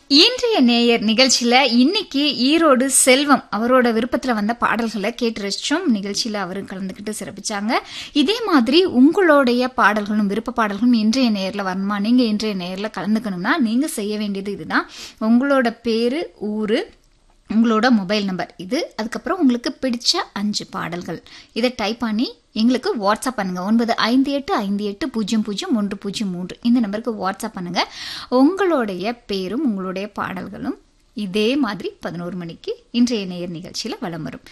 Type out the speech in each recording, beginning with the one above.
இன்றைய நேயர் நிகழ்ச்சியில இன்னைக்கு ஈரோடு செல்வம் அவரோட விருப்பத்துல வந்த பாடல்களை கேட்டு ரசிச்சோம் நிகழ்ச்சியில அவரும் கலந்துக்கிட்டு சிறப்பிச்சாங்க இதே மாதிரி உங்களுடைய பாடல்களும் விருப்ப பாடல்களும் இன்றைய நேயர்ல வரணுமா நீங்க இன்றைய நேயர்ல கலந்துக்கணும்னா நீங்க செய்ய வேண்டியது இதுதான் உங்களோட பேரு ஊரு உங்களோட மொபைல் நம்பர் இது அதுக்கப்புறம் உங்களுக்கு பிடிச்ச அஞ்சு பாடல்கள் இதை டைப் பண்ணி எங்களுக்கு வாட்ஸ்அப் பண்ணுங்க ஒன்பது ஐந்து எட்டு ஐந்து எட்டு பூஜ்ஜியம் பூஜ்ஜியம் ஒன்று பூஜ்ஜியம் மூன்று இந்த நம்பருக்கு வாட்ஸ்அப் பண்ணுங்க உங்களுடைய பேரும் உங்களுடைய பாடல்களும் இதே மாதிரி பதினோரு மணிக்கு இன்றைய நேயர் நிகழ்ச்சியில் வலம் வரும்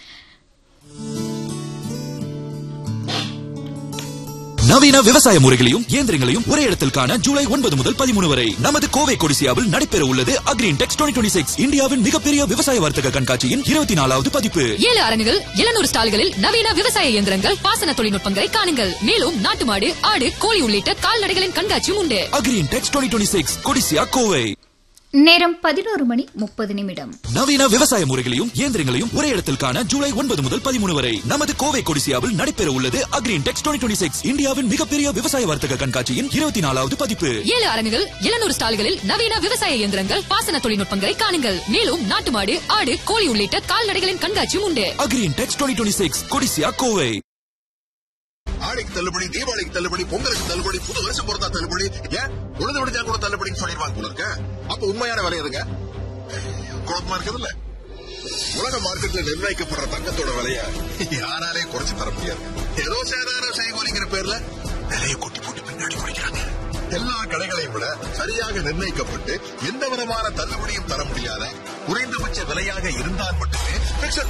நவீன விவசாய முறைகளையும் இயந்திரங்களையும் ஒரே இடத்தில் காண ஜூலை ஒன்பது முதல் பதிமூணு வரை நமது கோவை கொடிசியாவில் நடைபெற உள்ளது அக்ரீன் டெக்ஸ் டுவெண்ட்டி சிக்ஸ் இந்தியாவின் மிகப்பெரிய விவசாய வர்த்தக கண்காட்சியின் இருபத்தி நாலாவது பதிப்பு ஏழு அரங்குகள் எழுநூறு ஸ்டால்களில் நவீன விவசாய இயந்திரங்கள் பாசன தொழில்நுட்பங்களை காணுங்கள் மேலும் நாட்டு மாடு ஆடு கோழி உள்ளிட்ட கால்நடைகளின் கண்காட்சியும் உண்டு Agrintex twenty six Codissia Kovai நேரம் பதினோரு மணி முப்பது நிமிடம் நவீன விவசாய முறைகளையும் இயந்திரங்களையும் ஒரே இடத்தில் காண ஜூலை ஒன்பது முதல் பதிமூணு வரை நமது கோவை கொடிசியாவில் நடைபெற உள்ளது அக்ரீன் டெக்ஸ் டுவெண்ட்டி சிக்ஸ் இந்தியாவின் மிகப்பெரிய விவசாய வர்த்தக கண்காட்சியின் இருபத்தி நாலாவது பதிப்பு ஏழு அரங்குகள் எழுநூறு ஸ்டால்களில் நவீன விவசாய இயந்திரங்கள் பாசன தொழில்நுட்பங்களை காணுங்கள் மேலும் நாட்டு மாடு ஆடு கோழி உள்ளிட்ட கால்நடைகளின் கண்காட்சியும் உண்டு Agrintex twenty six Codissia Kovai ஆடிக்கு தள்ளுபடி தீபாவளிக்கு தள்ளுபடி பொங்கலுக்கு தள்ளுபடி புது வருஷம் பொறுத்தா தள்ளுபடி ஏன் உழுது விடுச்சா கூட தள்ளுபடின்னு சொல்லிடுவாங்க போல இருக்க அப்ப உண்மையான விலை எதுங்க குழப்பமா இருக்குதுல்ல உலக மார்க்கெட்ல நிர்ணயிக்கப்படுற தங்கத்தோட விலைய யாராலே குறைச்சு தர முடியாது ஏதோ சேதார செய்கூலிங்கிற பேர்ல விலையை கொட்டி போட்டு பின்னாடி குடிக்கிறாங்க எல்லா கடைகளையும் விட சரியாக நிர்ணயிக்கப்பட்டு எந்த விதமான தள்ளுபடியும் தர முடியாத குறைந்தபட்ச விலையாக இருந்தால் மட்டுமே பிக்சர்